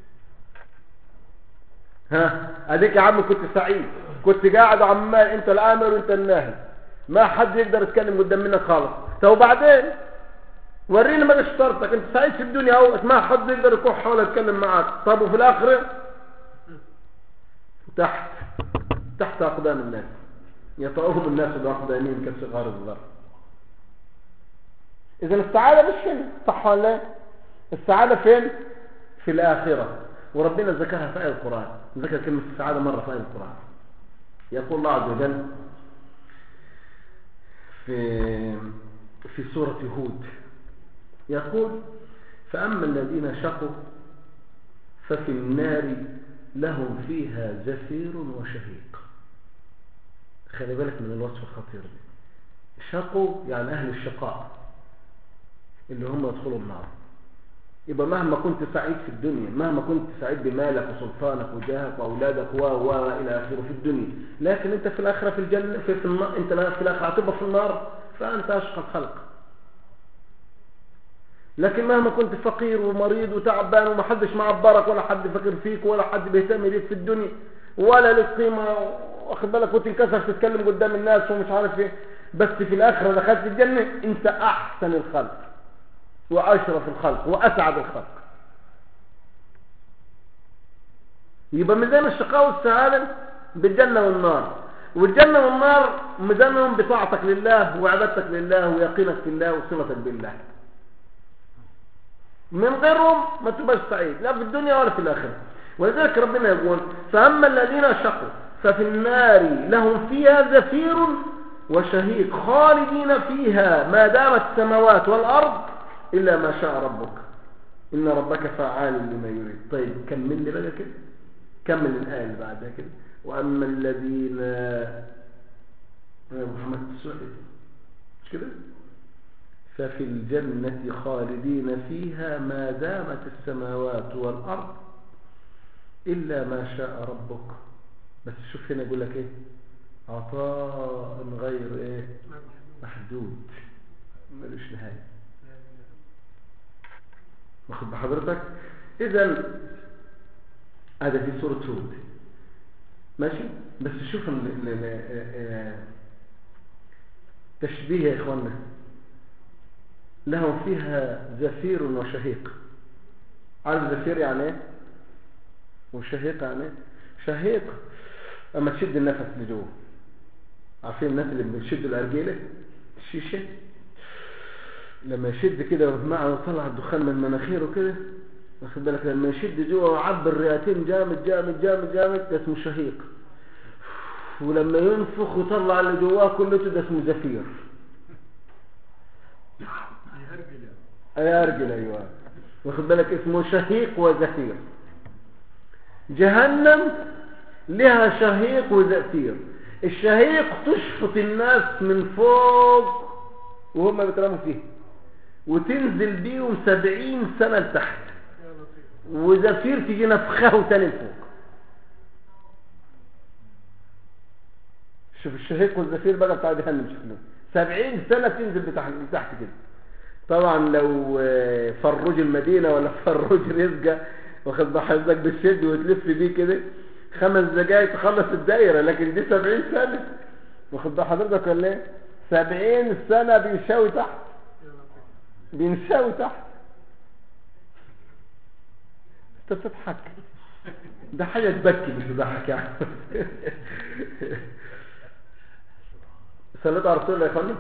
A: ها اديك يا عم كنت سعيد كنت قاعد عمال انت الامر وانت الناهي ما حد يقدر يتكلم قدام منك خالص طب وبعدين وريني ما شطارتك انت سعيد في الدنيا اهو ما حد يقدر يكون حول يتكلم معاك طب وفي الاخره تحت تحت اقدام الناس يطأهم الناس باقدامهم كصغار الذر اذا السعاده مش هنا صح ولا لا السعاده فين في الاخره وربنا ذكرها في آية القرآن ذكر كلمة السعادة مرة في آية القرآن يقول الله عز وجل في في سورة هود يقول فأما الذين شقوا ففي النار لهم فيها زفير وشهيق خلي بالك من الوصف الخطير ده شقوا يعني أهل الشقاء اللي هم يدخلوا النار يبقى مهما كنت سعيد في الدنيا مهما كنت سعيد بمالك وسلطانك وجاهك واولادك و و الى اخره في الدنيا لكن انت في الاخره في الجنه في, في النار انت في الاخره هتبقى في النار فانت اشقى الخلق لكن مهما كنت فقير ومريض وتعبان ومحدش معبرك ولا حد فاكر فيك ولا حد بيهتم بيك في الدنيا ولا لك قيمه واخد بالك وتنكسر تتكلم قدام الناس ومش عارف ايه بس في الاخره دخلت الجنه انت احسن الخلق واشرف الخلق واسعد الخلق يبقى ميزان الشقاء والسعاده بالجنه والنار والجنه والنار ميزانهم بطاعتك لله وعبادتك لله ويقينك في الله وصلتك بالله من غيرهم ما تبقاش سعيد لا في الدنيا ولا في الاخره ولذلك ربنا يقول فاما الذين شقوا ففي النار لهم فيها زفير وشهيق خالدين فيها ما دامت السماوات والارض الا ما شاء ربك ان ربك فعال لما يريد طيب كمل لي بقى كده كمل الايه اللي بعدها كده واما الذين يا محمد السعيد مش كده ففي الجنة خالدين فيها ما دامت السماوات والأرض إلا ما شاء ربك بس شوف هنا يقول لك إيه عطاء غير إيه محدود ملوش نهاية واخد بحضرتك إذا هذا في سورة هود ماشي بس شوف ال- ال- ال- تشبيه يا إخوانا لهم فيها زفير وشهيق عارف زفير يعني ايه وشهيق يعني ايه شهيق اما تشد النفس لجوه عارفين الناس اللي بيشدوا الارجيله الشيشه لما يشد كده معنى طلع الدخان من مناخيره كده واخد بالك لما يشد جوه ويعبي الرئتين جامد جامد جامد جامد ده اسمه شهيق ولما ينفخ ويطلع اللي جواه كله ده اسمه زفير يرجل ايوه واخد بالك اسمه شهيق وزفير جهنم لها شهيق وزفير الشهيق تشفط الناس من فوق وهم بيترموا فيه وتنزل بيهم سبعين سنة لتحت وزفير تيجي نفخه تاني لفوق شوف الشهيق والزفير بقى بتاع جهنم شكله سبعين سنة تنزل بتحت, بتحت كده طبعا لو فروج المدينة ولا فروج رزقة واخد بحضرتك بالشد وتلف بيه كده خمس دقايق تخلص الدايرة لكن دي سبعين سنة واخد بحضرتك ولا ايه سبعين سنة بينشاوي تحت بينشاوي تحت انت بتضحك ده حاجة تبكي مش تضحك يعني صليت على رسول الله يا اخواني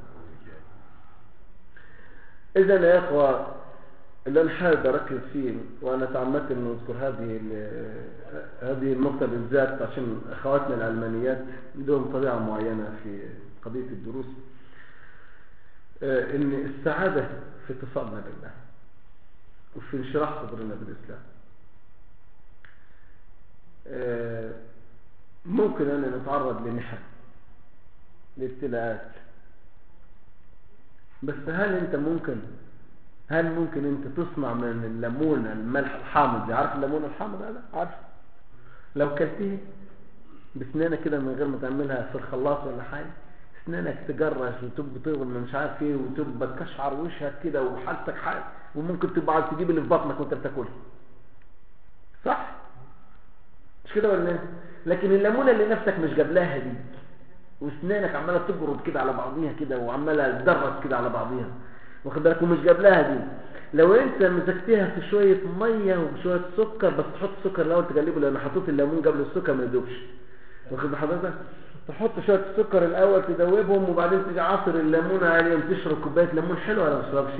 A: إذا يا إخوة اللي أنا حابب أركز فيه وأنا تعمدت أن أذكر هذه هذه النقطة بالذات عشان أخواتنا العلمانيات عندهم طبيعة معينة في قضية الدروس إن السعادة في اتصالنا بالله وفي انشراح صدرنا بالإسلام ممكن أن نتعرض لمحن لابتلاءات بس هل انت ممكن هل ممكن انت تصنع من الليمون الملح الحامض دي عارف الليمون الحامض هذا عارف لو كلتيه بسنانك كده من غير ما تعملها في الخلاط ولا حاجه اسنانك تجرش وتبقى تغل مش عارف ايه وتبقى تكشعر وشك كده وحالتك حال وممكن تبقى عايز تجيب اللي في بطنك وانت بتاكلها صح مش كده ولا ايه لكن الليمونه اللي نفسك مش جابلاها دي واسنانك عماله تبرد كده على بعضيها كده وعماله تدرس كده على بعضيها واخد بالك ومش جاب لها دي لو انت مسكتها في شويه ميه وشويه سكر بس تحط السكر الاول تقلبه لان حطيت الليمون قبل السكر ما يدوبش واخد بحضرتك تحط شويه السكر الاول تدوبهم وبعدين تيجي عصر الليمون عليهم تشرب كوبايه ليمون حلو ولا ما تشربش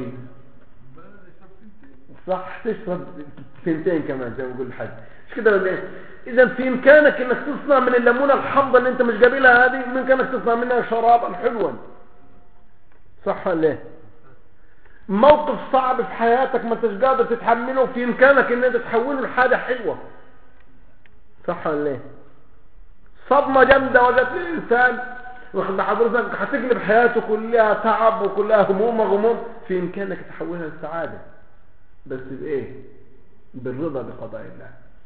A: صح تشرب سنتين كمان زي ما بقول لحد مش كده ولا ايه اذا في امكانك انك تصنع من الليمونه الحمضه اللي انت مش جايبها هذه من امكانك تصنع منها شرابا حلوا صح ولا ايه موقف صعب في حياتك ما انتش قادر تتحمله في امكانك ان انت تحوله لحاجه حلوه صح ولا ايه صدمه جامده وجت للانسان واخد حضرتك هتقلب حياته كلها تعب وكلها هموم وغموم في امكانك تحولها لسعاده بس بايه بالرضا بقضاء الله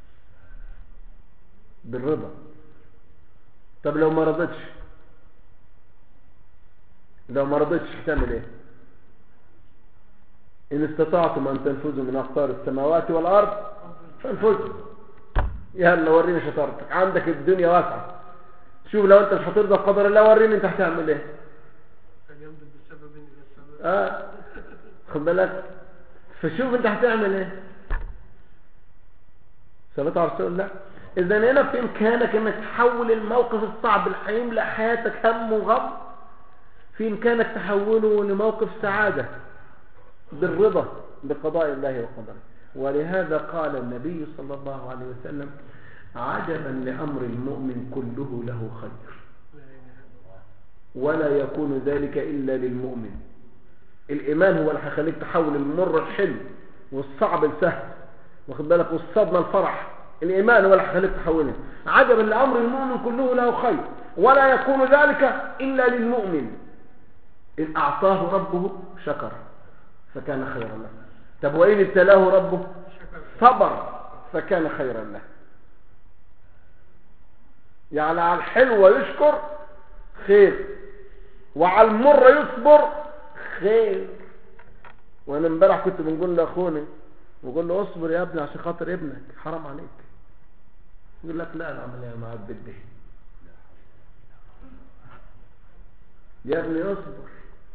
A: بالرضا طب لو ما رضتش لو ما رضتش تعمل ايه ان استطعتم ان تنفذوا من اقطار السماوات والارض فانفذوا يلا وريني شطارتك عندك الدنيا واسعه شوف لو انت مش هترضى بقدر الله وريني انت هتعمل ايه
B: فليمدد بسبب الى السبب
A: اه خد بالك فشوف انت هتعمل ايه صلاة على رسول الله اذا هنا في امكانك انك تحول الموقف الصعب اللي هيملأ حياتك هم وغم في امكانك تحوله لموقف سعادة بالرضا بقضاء الله وقدره ولهذا قال النبي صلى الله عليه وسلم عجبا لأمر المؤمن كله له خير
B: لا اله الا الله
A: ولا يكون ذلك إلا للمؤمن الإيمان هو اللي هيخليك تحول المر الحلو والصعب لسهل واخد بالك والصدمة الفرح الإيمان هو اللي هيخليك تحوله عجبا لأمر المؤمن كله له خير ولا يكون ذلك إلا للمؤمن إن أعطاه ربه شكر فكان خيرا له طب وإن ابتلاه ربه
B: شكر
A: صبر فكان خيرا له يعني على الحلو يشكر خير وعلى المر يصبر خير وانا امبارح كنت بنقول لاخونا بقول له اصبر يا ابني عشان خاطر ابنك حرام عليك يقول لك لا العمليه معاك بدي يا ابني اصبر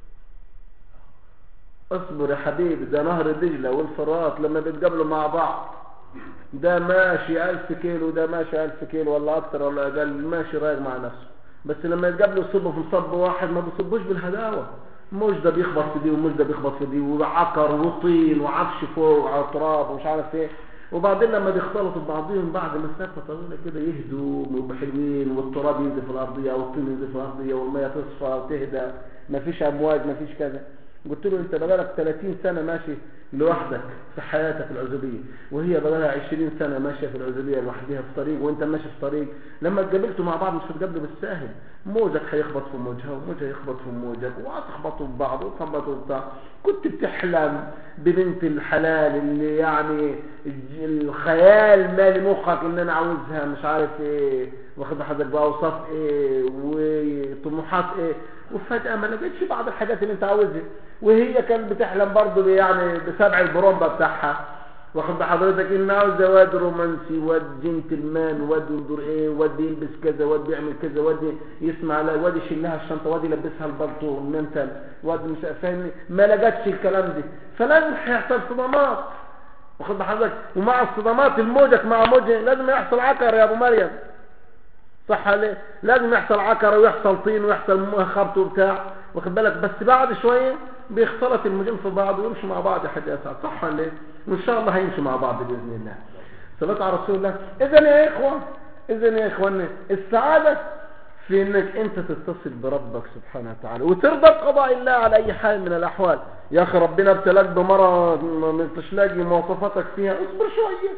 A: اصبر يا حبيبي ده نهر دجلة والفرات لما بيتقابلوا مع بعض ده ماشي ألف كيلو ده ماشي ألف كيلو ولا أكتر ولا أقل ماشي رايق مع نفسه بس لما يتقابلوا يصبوا في مصب واحد ما بيصبوش بالهداوة مش ده بيخبط في دي ومش ده بيخبط في دي وعكر وطين وعفش فوق وعلى تراب ومش عارف ايه وبعدين لما بيختلطوا ببعضهم بعد مسافة طويلة كده يهدوا ويبقوا حلوين والتراب ينزل في الأرضية والطين ينزل في الأرضية والمية تصفى وتهدى مفيش أمواج مفيش كذا قلت له انت بقالك 30 سنة ماشي لوحدك في حياتك العزوبية وهي بقالها 20 سنة ماشية في العزوبية لوحدها في طريق وانت ماشي في طريق لما اتقابلتوا مع بعض مش هتقابلوا بالساهل موجك هيخبط في موجها وموجها يخبط في موجك وهتخبطوا في بعض وتخبطوا في بعض كنت بتحلم ببنت الحلال اللي يعني الج- الخيال مالي مخك ان انا عاوزها مش عارف ايه واخد حضرتك باوصاف ايه وطموحات ايه وفجأة ما لقيتش بعض الحاجات اللي انت عاوزها وهي كانت بتحلم برضه يعني بسبع البرومبا بتاعها واخد بحضرتك ان عاوزه واد رومانسي واد جنتلمان واد ينظر ايه واد يلبس كذا واد يعمل كذا واد يسمع لا واد يشيل لها الشنطه واد يلبسها البلطو المنتل واد مش فاهمني ما لقتش الكلام ده فلازم هيحصل صدمات واخد بحضرتك ومع الصدمات الموجك مع موجه لازم يحصل عكر يا ابو مريم صح ليه لازم يحصل عكر ويحصل طين ويحصل خبط وبتاع واخد بالك بس بعد شويه بيختلط الموجين في بعض ويمشوا مع بعض يا حاج اسعد صح ولا ايه وان شاء الله هيمشوا مع بعض باذن الله صلاه على رسول الله اذا يا اخوه اذا يا اخواني السعاده في انك انت تتصل بربك سبحانه وتعالى وترضى بقضاء الله على اي حال من الاحوال يا اخي ربنا ابتلاك بمرض ما انتش لاقي مواصفاتك فيها اصبر شويه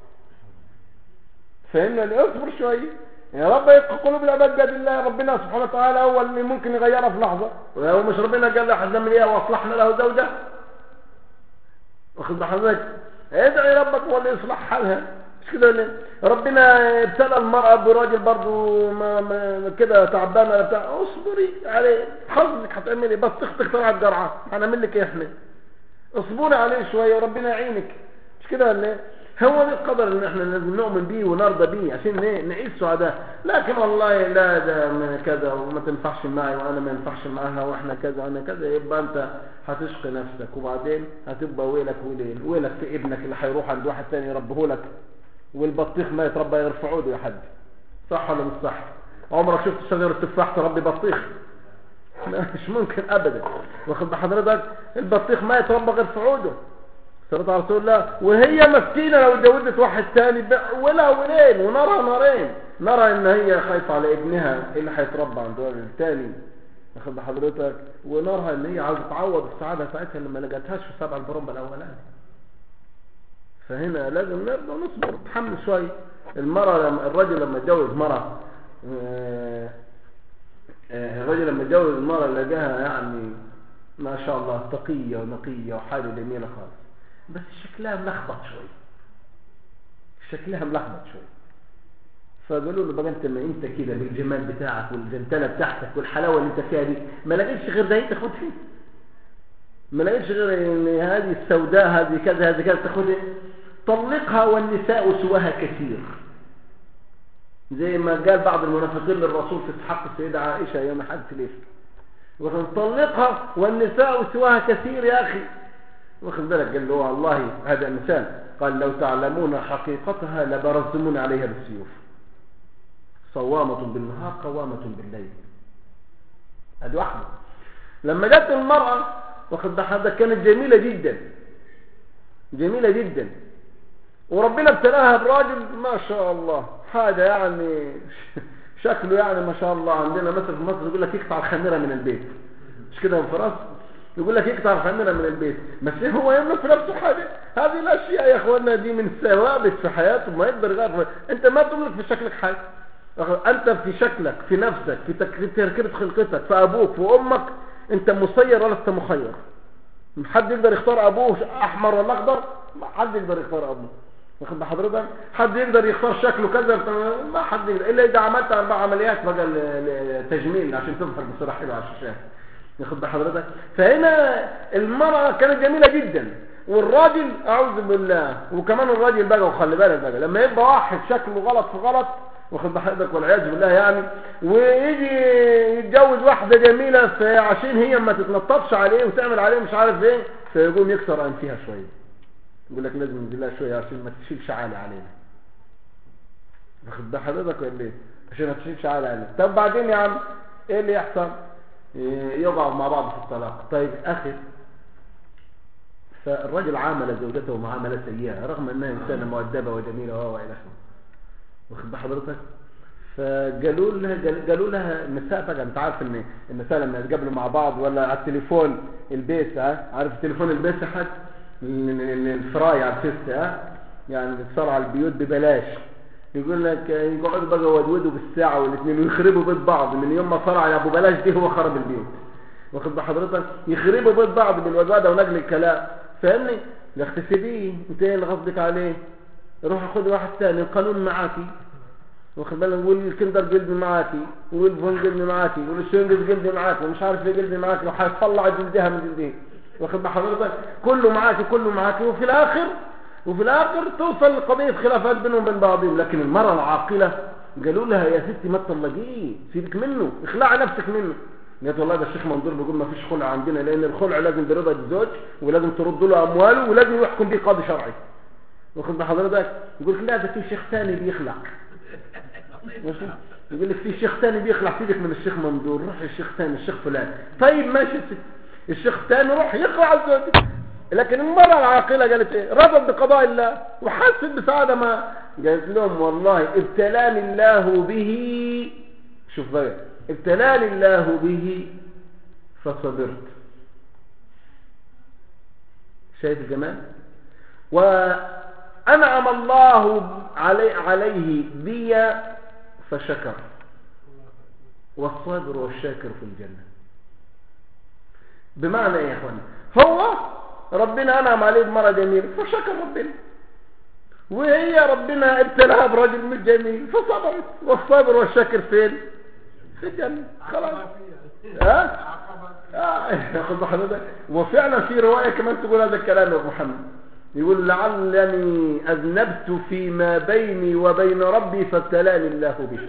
A: فهمنا اصبر شويه يا رب يبقى قلوب العباد بيد الله ربنا سبحانه وتعالى هو اللي ممكن يغيرها في لحظه ولو مش ربنا قال له هنعمل ايه واصلحنا له زوجه واخد بحضرتك ادعي ربك هو اللي يصلح حالها مش كده ولا إيه؟ ربنا ابتلى المرأة براجل برضو ما, ما كده تعبان ولا بتاع اصبري عليه حظك هتعملي بس تختك طلعت جرعة هنعمل لك ايه احنا اصبري عليه شوية وربنا يعينك مش كده ولا ايه هو ده القدر اللي احنا لازم نؤمن بيه ونرضى بيه عشان ايه نعيش سعداء لكن والله لا ده ما كذا وما تنفعش معي وانا ما ينفعش معاها واحنا كذا وانا كذا يبقى انت هتشقي نفسك وبعدين هتبقى ويلك ويلين ويلك في ابنك اللي هيروح عند واحد تاني يربيه لك والبطيخ ما يتربى غير في عوده يا حد صح ولا مش صح عمرك شفت شجره تفاح تربي بطيخ لا، مش ممكن ابدا واخد بحضرتك البطيخ ما يتربى غير في عوده صلى على رسول الله وهي مسكينة لو اتجوزت واحد تاني بقى ولا ولين ونرى نارين نرى ان هي خايفة على ابنها اللي هيتربى عند الراجل التاني واخد بحضرتك ونرى ان هي عاوزة تعوض السعادة بتاعتها اللي ما لقتهاش في سبع البرمبة الاولاني فهنا لازم نرضى ونصبر نتحمل شوية المرأة لما الراجل لما يتجوز مرأة آه، آه، الراجل لما يتجوز المرأة لقاها يعني ما شاء الله تقية ونقية وحالة جميلة خالص بس شكلها ملخبط شوي شكلها ملخبط شوي فقالوا له بقى انت ما انت كده بالجمال بتاعك والجنتله بتاعتك والحلاوه اللي انت فيها دي ما لقيتش غير ده تاخد فيه ما لقيتش غير ان هذه السوداء هذه كذا هذه كذا تاخدها طلقها والنساء سواها كثير زي ما قال بعض المنافقين للرسول في حق السيدة عائشة يوم حادث الإفك وقال طلقها والنساء سواها كثير يا أخي واخد بالك قال له والله هذا مثال قال لو تعلمون حقيقتها لبرزتمون عليها بالسيوف صوامة بالنهار قوامة بالليل هذه واحدة لما جت المرأة واخد هذا كانت جميلة جدا جميلة جدا وربنا ابتلاها براجل ما شاء الله حاجة يعني شكله يعني ما شاء الله عندنا مثلا في مصر يقول لك يقطع الخميرة من البيت مش كده يا فراس يقول لك يقطع الخميرة من البيت بس هو يملك في نفسه حاجة هذه الأشياء يا أخوانا دي من ثوابت في حياته ما يقدر يغير أنت ما تملك في شكلك حاجة أنت في شكلك في نفسك في تركيبة خلقتك في أبوك في أمك أنت مسير ولا أنت مخير حد يقدر يختار أبوه أحمر ولا أخضر ما حد يقدر يختار أبوه واخد بحضرتك حد يقدر يختار شكله كذا ما حد يقدر الا اذا عملت اربع عمليات بقى التجميل عشان تظهر بصوره حلوه على الشاشات واخد بحضرتك فهنا المراه كانت جميله جدا والراجل اعوذ بالله وكمان الراجل بقى وخلي بالك بقى لما يبقى واحد شكله غلط في غلط واخد بحضرتك والعياذ بالله يعني ويجي يتجوز واحده جميله فعشان هي ما تتنططش عليه وتعمل عليه مش عارف ايه فيقوم يكسر انفها شويه يقول لك لازم ننزل لها شويه عشان ما تشيلش عالي علينا واخد بال حضرتك ولا ايه عشان ما تشيلش عالي علينا طب بعدين يا عم ايه اللي يحصل يقعوا مع بعض في الطلاق طيب اخي فالرجل عامل زوجته معامله سيئه رغم انها انسانه مؤدبه وجميله وهو الى اخره واخد بال حضرتك فقالوا لها قالوا لها النساء بقى انت عارف ان النساء لما يتقابلوا مع بعض ولا على التليفون البيت ها عارف التليفون البيت حد الفراي على الفيست ها يعني بتصار على البيوت ببلاش يقول لك يقعدوا بقى ودودوا بالساعة والاثنين ويخربوا بيت بعض من يوم ما صار على ابو بلاش دي هو خرب البيوت واخد بحضرتك يخربوا بيت بعض بالوجادة ونقل الكلام فاهمني لا اغتسبيه انت ايه اللي قصدك عليه روح خد واحد ثاني القانون معاكي واخد بالك والكندر جلد معاكي والفون جلد معاكي والشونجز جلد معاكي ومش عارف ايه جلد معاكي وهيطلع جلدها من جلديه واخد بحضرتك كله معاكي كله معاكي وفي الاخر وفي الاخر توصل لقضيه خلافات بينهم وبين بعضهم لكن المراه العاقله قالوا لها يا ستي ما تطلقيه سيبك منه اخلعي نفسك منه قالت والله ده الشيخ منظور بيقول ما فيش خلع عندنا لان الخلع لازم برضا الزوج ولازم ترد له امواله ولازم يحكم به قاضي شرعي واخد بحضرتك يقول لك لا ده في شيخ ثاني بيخلع ماشي يقول لك في شيخ ثاني بيخلع سيبك من الشيخ منظور روح الشيخ ثاني الشيخ فلان طيب ماشي الشيخ الثاني روح يقرا الزوج لكن المرأة العاقلة قالت ايه رضت بقضاء الله وحست بسعادة ما قالت لهم والله ابتلاني الله به شوف بقى ابتلاني الله به فصبرت شايف الجمال وأنعم الله علي عليه بي فشكر والصابر والشاكر في الجنة بمعنى ايه يا اخوانا هو ربنا انعم عليه بمرة جميل فشكر ربنا وهي ربنا ابتلاها برجل مش جميل فصبرت والصبر والشكر فين في الجنة خلاص ها اه خد حضرتك وفعلا في رواية كمان تقول هذا الكلام يا ابو محمد يقول لعلني اذنبت فيما بيني وبين ربي فابتلاني الله به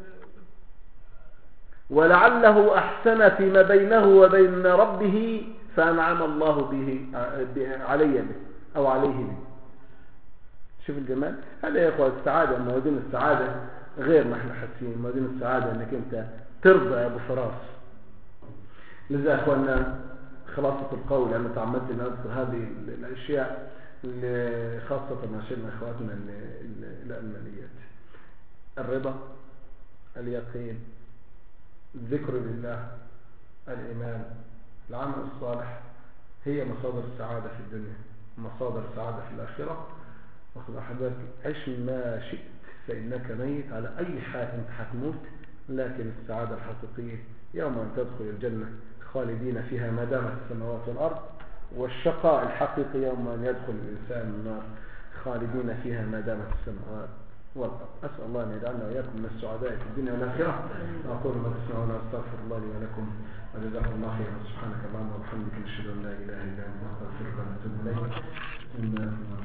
A: ولعله أحسن فيما بينه وبين ربه فأنعم الله به علي به أو عليه به شوف الجمال هذا يا أخوة السعادة موازين السعادة غير ما احنا حاسين موازين السعادة انك انت ترضى يا ابو فراس لذا يا اخوانا خلاصة القول انا تعمدت ان اذكر هذه الاشياء خاصة عشان اخواتنا الالمانيات الرضا اليقين الذكر لله الإيمان العمل الصالح هي مصادر السعادة في الدنيا مصادر السعادة في الآخرة واخد حضرتك عش ما شئت فإنك ميت على أي حال أنت هتموت لكن السعادة الحقيقية يوم أن تدخل الجنة خالدين فيها ما دامت السماوات والأرض والشقاء الحقيقي يوم أن يدخل الإنسان النار خالدين فيها ما دامت السماوات والأرض أسأل الله أن يجعلنا وإياكم من السعداء في الدنيا والآخرة وأقول ما تسمعون أستغفر الله لي ولكم وجزاكم الله خيرا سبحانك اللهم وبحمدك نشهد أن لا إله إلا أنت نستغفرك ونتوب إليك إنا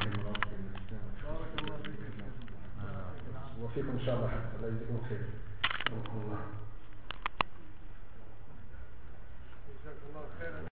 A: وفيكم إن شاء الله حتى الله يجزيكم خير الله
B: جزاك الله خيرا